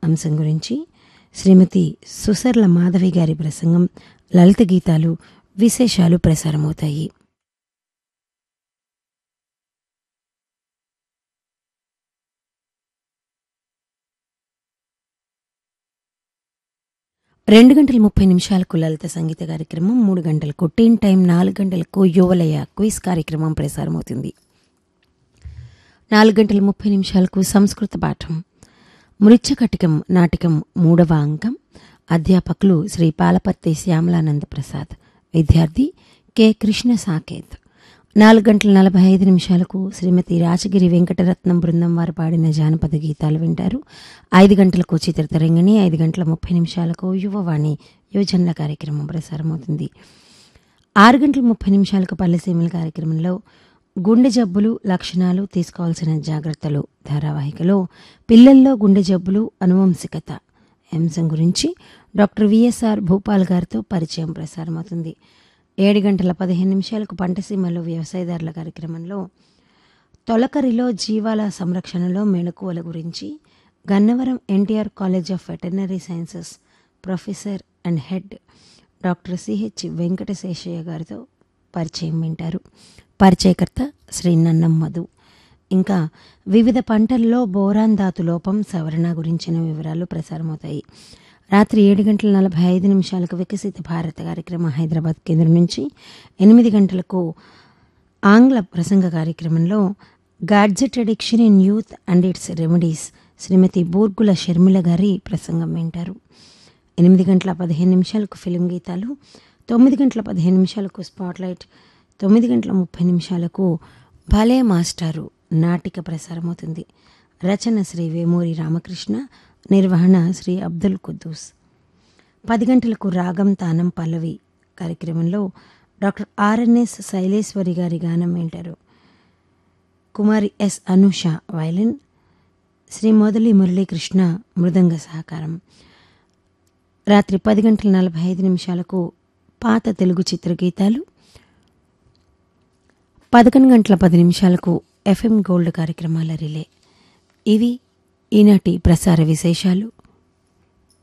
అంశం గురించి శ్రీమతి సుసర్ల మాధవి గారి ప్రసంగం లలిత గీతాలు విశేషాలు ప్రసారమవుతాయి రెండు గంటల ముప్పై నిమిషాలకు లలిత సంగీత కార్యక్రమం మూడు గంటలకు టీన్ టైం నాలుగు గంటలకు యువలయ క్విజ్ కార్యక్రమం ప్రసారమవుతుంది నాలుగు గంటల ముప్పై నిమిషాలకు సంస్కృత పాఠం మృత్యకటికం నాటకం మూడవ అంకం అధ్యాపకులు శ్రీ పాలపర్తి శ్యామలానంద ప్రసాద్ విద్యార్థి కె కృష్ణ సాకేత్ నాలుగు గంటల నలభై ఐదు నిమిషాలకు శ్రీమతి రాజగిరి వెంకటరత్నం బృందం వారు పాడిన జానపద గీతాలు వింటారు ఐదు గంటలకు చిత్రతరంగిణి ఐదు గంటల ముప్పై నిమిషాలకు యువవాణి యువజనుల కార్యక్రమం ప్రసారమవుతుంది ఆరు గంటల ముప్పై నిమిషాలకు పల్లెసీమల కార్యక్రమంలో గుండె జబ్బులు లక్షణాలు తీసుకోవాల్సిన జాగ్రత్తలు ధారావాహికలో పిల్లల్లో గుండె జబ్బులు అనువంశికత అంశం గురించి డాక్టర్ విఎస్ఆర్ భూపాల్ గారితో పరిచయం ప్రసారమవుతుంది ఏడు గంటల పదిహేను నిమిషాలకు పంటసీమలో వ్యవసాయదారుల కార్యక్రమంలో తొలకరిలో జీవాల సంరక్షణలో మెళకువల గురించి Gannavaram NTR college of veterinary sciences professor and head doctor CH Venkataseshaiah గారితో పరిచయం వింటారు పరిచయకర్త శ్రీ నన్నం మధు ఇంకా వివిధ పంటల్లో బోరాన్ ధాతు లోపం సవరణ గురించిన వివరాలు ప్రసారమవుతాయి రాత్రి ఏడు గంటల నలభై ఐదు నిమిషాలకు వికసిత భారత కార్యక్రమం హైదరాబాద్ కేంద్రం నుంచి ఎనిమిది గంటలకు ఆంగ్ల ప్రసంగ కార్యక్రమంలో gadget addiction in youth and its remedies Srimathi Burgula Sharmila గారి ప్రసంగం వింటారు ఎనిమిది గంటల పదిహేను నిమిషాలకు ఫిలిం గీతాలు తొమ్మిది గంటల పదిహేను నిమిషాలకు స్పాట్లైట్ తొమ్మిది గంటల ముప్పై నిమిషాలకు భలే మాస్టారు నాటిక ప్రసారమవుతుంది రచన శ్రీ వేమూరి రామకృష్ణ నిర్వహణ శ్రీ అబ్దుల్ కుద్దూస్ పది గంటలకు రాగం తానం పల్లవి కార్యక్రమంలో డాక్టర్ ఆర్ఎన్ఎస్ శైలేశ్వరి గారి గానం వింటారు కుమారి ఎస్ అనుష వైలిన్ శ్రీ మొదలి మురళీకృష్ణ మృదంగ సహకారం రాత్రి పది గంటల నలభై ఐదు నిమిషాలకు పాత తెలుగు చిత్రగీతాలు పదకొండు గంటల పది నిమిషాలకు ఎఫ్ఎం గోల్డ్ కార్యక్రమాల రిలే ఇవి ఈనాటి ప్రసార విశేషాలు